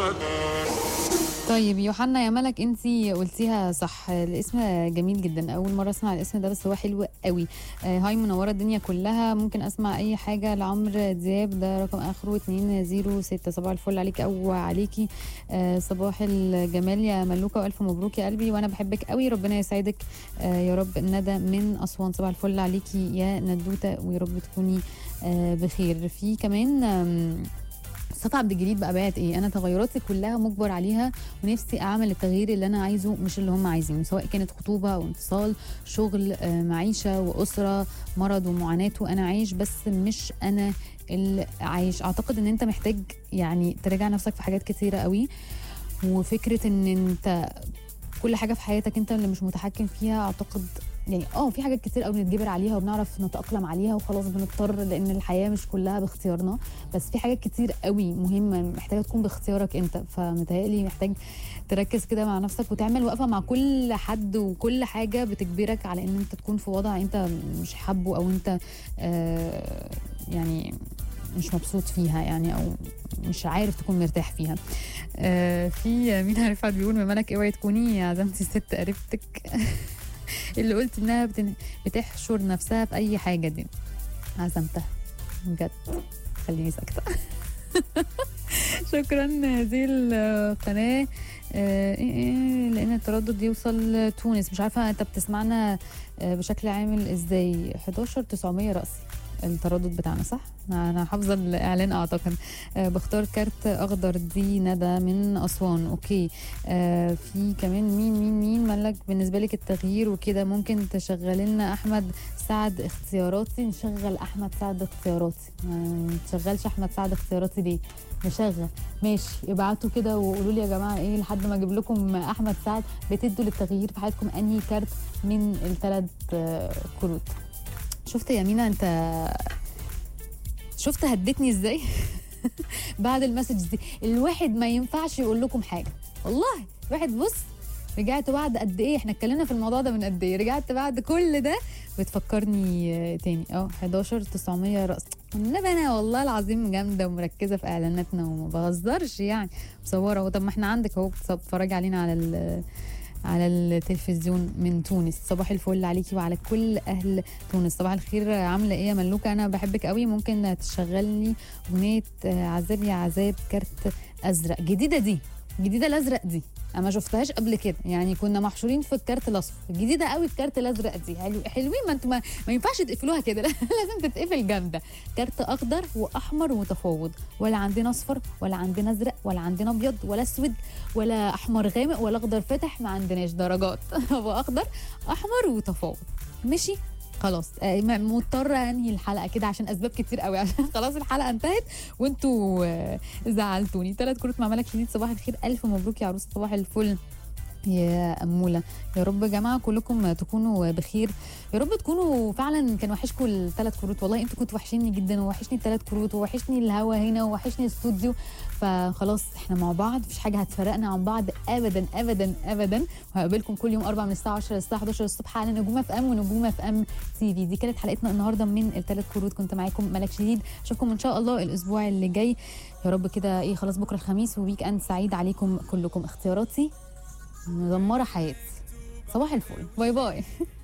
طيب يوحنا يا ملك انت قلتيها صح الاسم جميل جدا اول مره اسمع الاسم ده بس هو حلو قوي آه، هاي منوره الدنيا كلها ممكن اسمع اي حاجه لعمرو دياب ده رقم اخره 206 صباح الفل عليك او عليكي آه، صباح الجمال يا ملوكه والف مبروك يا قلبي وانا بحبك قوي ربنا يسعدك آه، يا رب ندى من اسوان صباح الفل عليكي يا ندوته ويا رب تكوني آه، بخير في كمان آم، صفا عبد الجليل بقى بعت ايه انا تغيراتي كلها مجبر عليها ونفسي اعمل التغيير اللي انا عايزه مش اللي هم عايزينه سواء كانت خطوبه او انفصال شغل آه، معيشه واسره مرض ومعاناه وانا عايش بس مش انا اللي عايش اعتقد ان انت محتاج يعني تراجع نفسك في حاجات كتيره قوي وفكره ان انت كل حاجه في حياتك انت اللي مش متحكم فيها اعتقد يعني اه في حاجات كتير قوي بنتجبر عليها وبنعرف نتاقلم عليها وخلاص بنضطر لان الحياه مش كلها باختيارنا بس في حاجات كتير قوي مهمه محتاجه تكون باختيارك انت فمتهيألي محتاج تركز كده مع نفسك وتعمل وقفه مع كل حد وكل حاجه بتجبرك على ان انت تكون في وضع انت مش حابه او انت آه يعني مش مبسوط فيها يعني او مش عارف تكون مرتاح فيها آه في مين رفعت بيقول مالك اوعي تكوني يا عزمتي ست قريبتك اللي قلت انها بتن- بتحشر نفسها في اي حاجه دي عزمتها بجد خليني ساكته شكرا هذه القناه آه، إيه إيه، لان التردد يوصل تونس مش عارفه انت بتسمعنا آه، بشكل عامل ازاي 11 900 رأسي التردد بتاعنا صح؟ انا أنا حافظه الاعلان اعتقد آه بختار كارت اخضر دي ندى من اسوان اوكي آه في كمان مين مين مين مالك بالنسبه لك التغيير وكده ممكن تشغل لنا احمد سعد اختياراتي نشغل احمد سعد اختياراتي ما نشغلش احمد سعد اختياراتي ليه نشغل ماشي ابعتوا كده وقولوا لي يا جماعه ايه لحد ما اجيب لكم احمد سعد بتدوا للتغيير في حياتكم انهي كارت من الثلاث كروت شفت يا مينا انت شفت هدتني ازاي بعد المسج دي الواحد ما ينفعش يقول لكم حاجه والله الواحد بص رجعت بعد قد ايه احنا اتكلمنا في الموضوع ده من قد ايه رجعت بعد كل ده بتفكرني آه، تاني اه 11 900 راس النبي انا والله العظيم جامده ومركزه في اعلاناتنا وما بهزرش يعني مصوره طب ما احنا عندك اهو بتتفرجي علينا على ال- على التلفزيون من تونس صباح الفل عليكي وعلى كل اهل تونس صباح الخير عامله ايه يا ملوكه انا بحبك قوي ممكن تشغلني اغنيه آه، عذاب يا عذاب كارت ازرق جديده دي جديده الازرق دي انا ما شفتهاش قبل كده يعني كنا محشورين في الكارت الاصفر جديده قوي الكارت الازرق دي حلو حلوين ما انتوا ما, ما ينفعش تقفلوها كده لازم تتقفل جامده كارت اخضر واحمر ومتفاوض ولا عندنا اصفر ولا عندنا ازرق ولا عندنا ابيض ولا اسود ولا احمر غامق ولا اخضر فاتح ما عندناش درجات هو اخضر احمر وتفاوض ماشي خلاص آه، م- مضطره انهي الحلقه كده عشان اسباب كتير قوي عشان خلاص الحلقه انتهت وانتوا آه، زعلتوني ثلاث كروت مع ملك شديد صباح الخير الف مبروك يا عروس صباح الفل يا أمولة يا رب يا جماعة كلكم تكونوا بخير يا رب تكونوا فعلا كان وحشكم الثلاث كروت والله انتوا كنتوا وحشيني جدا ووحشني الثلاث كروت ووحشني الهوا هنا ووحشني الاستوديو فخلاص احنا مع بعض مفيش حاجة هتفرقنا عن بعض ابدا ابدا ابدا وهقابلكم كل يوم اربع من الساعة 10 للساعة 11 الصبح على نجوم اف ام ونجوم اف ام تي في دي كانت حلقتنا النهارده من الثلاث كروت كنت معاكم ملك شديد اشوفكم ان شاء الله الاسبوع اللي جاي يا رب كده ايه خلاص بكره الخميس وويك اند سعيد عليكم كلكم اختياراتي مدمره حياتي صباح الفل باي باي